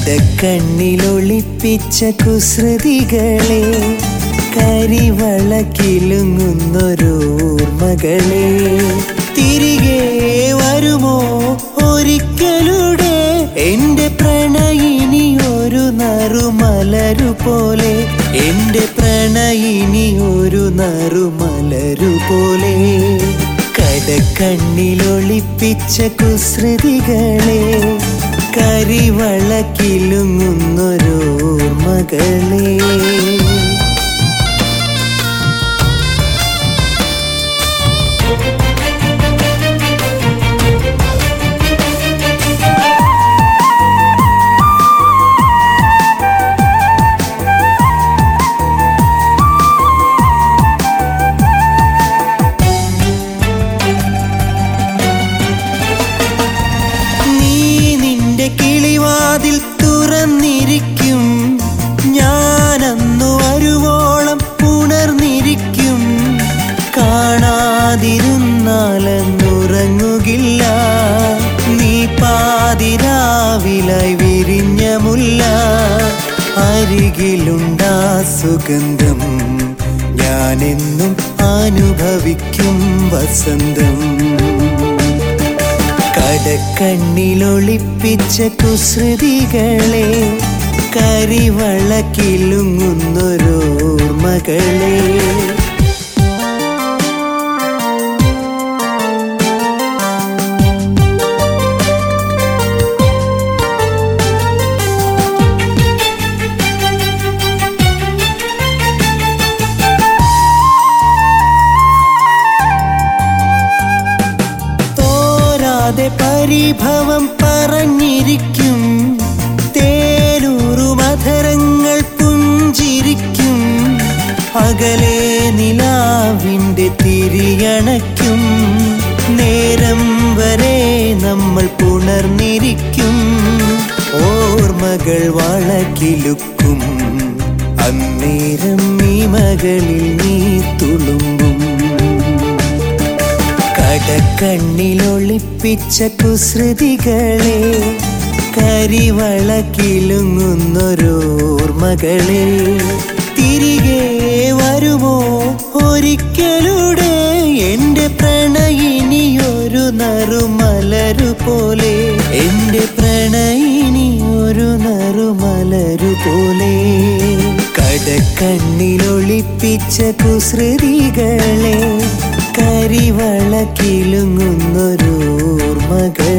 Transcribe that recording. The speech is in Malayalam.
കടക്കണ്ണിലൊളിപ്പിച്ച കുസൃതികളെ കരിവളക്കിലുങ്ങുന്നൊരോർമകളെ തിരികെ വരുമോ ഒരിക്കലൂടെ എന്റെ പ്രണയിനി ഒരു നറുമലരു പോലെ എന്റെ പ്രണയിനി ഒരു നറുമലരു പോലെ കടക്കണ്ണിലൊളിപ്പിച്ച കുസൃതികളെ കരിവളക്കിലുങ്ങുന്നൊരോർമകളെ നീ നിന്റെ കിളിവാതിൽ തുറന്നിരിക്കും ഞാനന്നു വരുവോളം ഉണർന്നിരിക്കും കാണാതിരുന്നാലെന്നുറങ്ങുകില്ല നീ പാതിരാവിലായി വിരിഞ്ഞ മുല്ല അരികിലുണ്ടാ സുഗന്ധം ഞാനെന്നും അനുഭവിക്കും വസന്തം കടക്കണ്ണിലൊളിപ്പിച്ച കുസൃതികളെ കരിവളക്കിലുങ്ങുന്നൊരോർമകളെ തോരാതെ പരിഭവം പറഞ്ഞിരിക്കും തേനൂറു മധരങ്ങൾ പുഞ്ചിരിക്കും അകലെ നിലാവിൻ്റെ തിരിയണയ്ക്കും നേരം വരെ നമ്മൾ പുണർന്നിരിക്കും ഓർമ്മകൾ വളക്കിലുക്കും അന്നേരം ഈ മകളിൽ നീ തുളുമ്പും കടക്കണ്ണിലൊളിപ്പിച്ച കുസൃതികളെ കരിവളക്കിലുങ്ങുന്നൊരോർമകളെ തിരികെ വരുമോ ഒരിക്കലൂടെ എന്റെ പ്രണയിനി ഒരു നറുമലരു പോലെ എന്റെ പ്രണയിനി ഒരു നറുമലരു പോലെ കടക്കണ്ണിലൊളിപ്പിച്ച കുസൃതികളെ കരിവളക്കിലുങ്ങുന്നൊരോർമകൾ